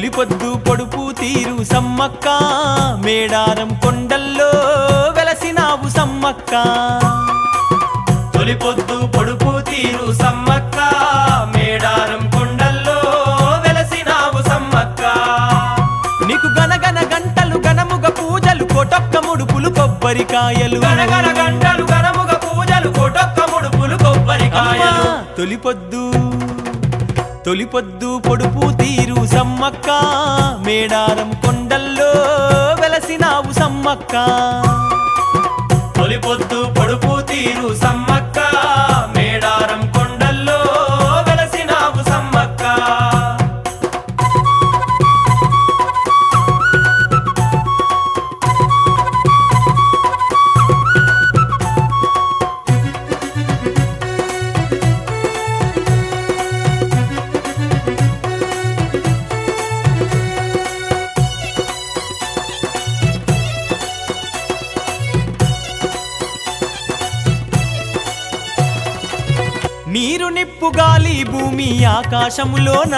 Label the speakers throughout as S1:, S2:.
S1: తొలిపొద్దు పొడుపు తీరు సమ్మక్క మేడారం కొండల్లో వెలసినావు సమ్మక్క
S2: తొలి పొద్దు పొడుపు తీరు సమ్మక్క మేడారం కొండల్లో వెలసినావు సమ్మక్క
S1: నీకు గనగన గంటలు గనముగ పూజలు కొటొక్క ముడుపులు కొబ్బరికాయలు
S2: గనగన గంటలు గనముగ పూజలు కొటొక్క ముడుపులు కొబ్బరికాయలు
S1: అమ్మా, తొలిపొద్దు తొలిపొద్దు పొడుపు తీరు సమ్మక్క మేడారం కొండల్లో వెలసినావు సమ్మక్క
S2: తొలి పొద్దు పొడుపు తీరు సమ్మక్క మేడారం కొండల్లో వెలసినావు సమ్మక్క
S1: నీరు నిప్పు గాలి భూమి ఆకాశములోన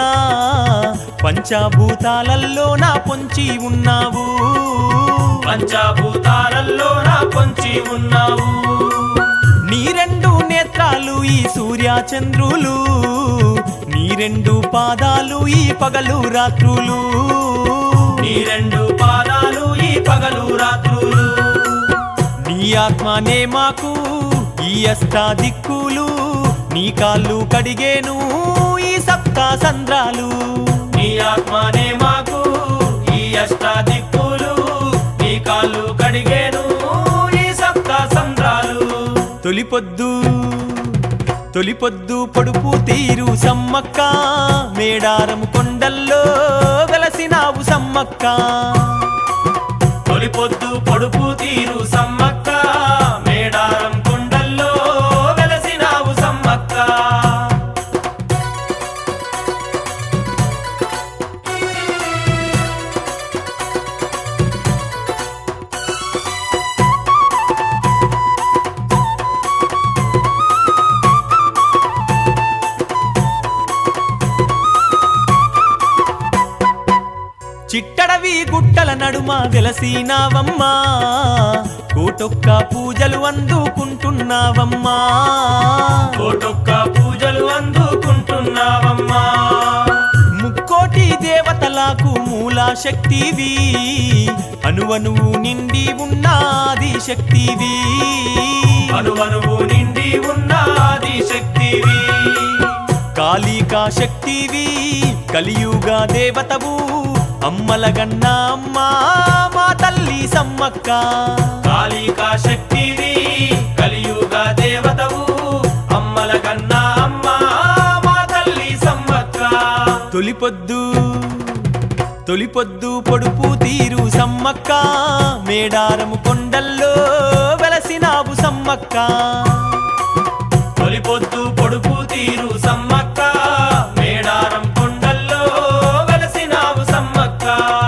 S1: పంచభూతాలల్లోన పొంచి ఉన్నావు
S2: పంచభూతాలలో నా పొంచి ఉన్నావు
S1: నీ రెండు నేత్రాలు ఈ సూర్య చంద్రులు నీ రెండు పాదాలు ఈ పగలు రాత్రులు
S2: నీ రెండు పాదాలు ఈ పగలు రాత్రులు
S1: నీ ఆత్మనే మాకు ఈ అష్టా దిక్కులు నీ కాళ్ళు కడిగేను ఈ సప్తా సంద్రాలు
S2: నీ ఆత్మనే మాకు ఈ అష్టాదిక్కులు నీ కాళ్ళు కడిగేను ఈ సప్త సంద్రాలు
S1: తొలిపొద్దు తొలిపొద్దు పొడుపు తీరు సమ్మక్క మేడారం కొండల్లో వెలసినావు సమ్మక్క
S2: తొలి పొద్దు పొడుపు తీరు సమ్మక్క మేడారం కొండల్లో వెలసినావు సమ్మక్క
S1: చిట్టడవి గుట్టల నడుమ వెలసినావమ్మా కోటొక్క పూజలు అందుకుంటున్నావమ్మా
S2: కోటొక్క పూజలు అందుకుంటున్నావమ్మా
S1: ముక్కోటి దేవతలకు మూల శక్తివి అనువనువు నిండి ఉన్నాది శక్తివి
S2: అనువనువు నిండి ఉన్నది శక్తివి
S1: కాళికా శక్తివి కలియుగ దేవతవు అమ్మలగన్న అమ్మా మా తల్లి సమ్మక్క
S2: కాళికా శక్తివి కలియుగ దేవతవు అమ్మల కన్నా అమ్మ మా తల్లి సమ్మక్క
S1: తొలిపొద్దు తొలిపొద్దు పొడుపు తీరు సమ్మక్క మేడారము కొండల్లో వెలసినావు సమ్మక్క
S2: తొలి పొద్దు పొడుపు తీరు సమ్మక్క మేడారం కొండల్లో వెలసినావు సమ్మక్క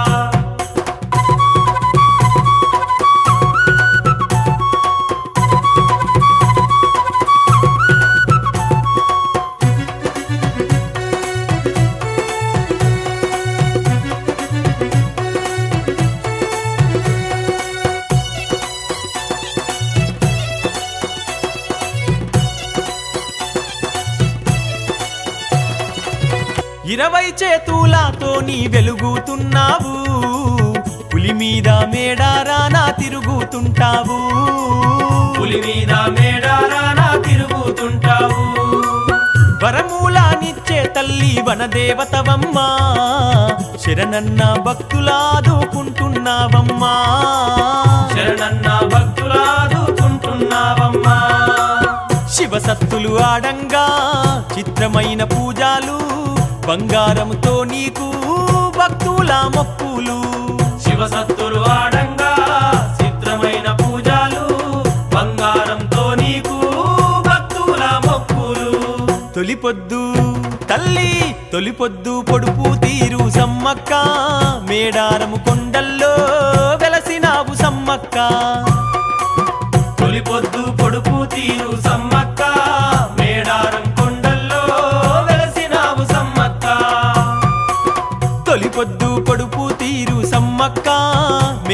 S1: ఇరవై చేతులతో నీ వెలుగుతున్నావు పులి మీద మేడారానా తిరుగుతుంటావు
S2: పులి మీద మేడారానా తిరుగుతుంటావు
S1: వరమూలానిచ్చే తల్లి వనదేవతవమ్మా శరణన్న భక్తులాదుకుంటున్నావమ్మా
S2: శరణన్న భక్తులాదుకుంటున్నావమ్మా
S1: శివసత్తులు ఆడంగా చిత్రమైన పూజలు బంగారంతో నీకు భక్తుల మొక్కులు
S2: శివసత్తులు ఆడంగా చిత్రమైన పూజలు బంగారంతో నీకు భక్తుల మొక్కులు
S1: తొలిపొద్దు తల్లి తొలిపొద్దు పొడుపు తీరు సమ్మక్క మేడారము కొండల్లో వెలసినావు సమ్మక్క
S2: తొలి పొద్దు పొడుపు తీరు సమ్మక్క మేడారం కొండల్లో వెలసినావు సమ్మక్క
S1: తొలిపొద్దు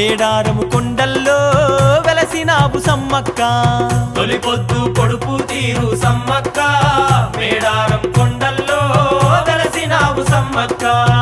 S1: మేడారము కొండల్లో వెలసినావు సమ్మక్క
S2: తొలి పొద్దు పొడుపు తీరు సమ్మక్క మేడారం కొండల్లో వెలసినావు సమ్మక్క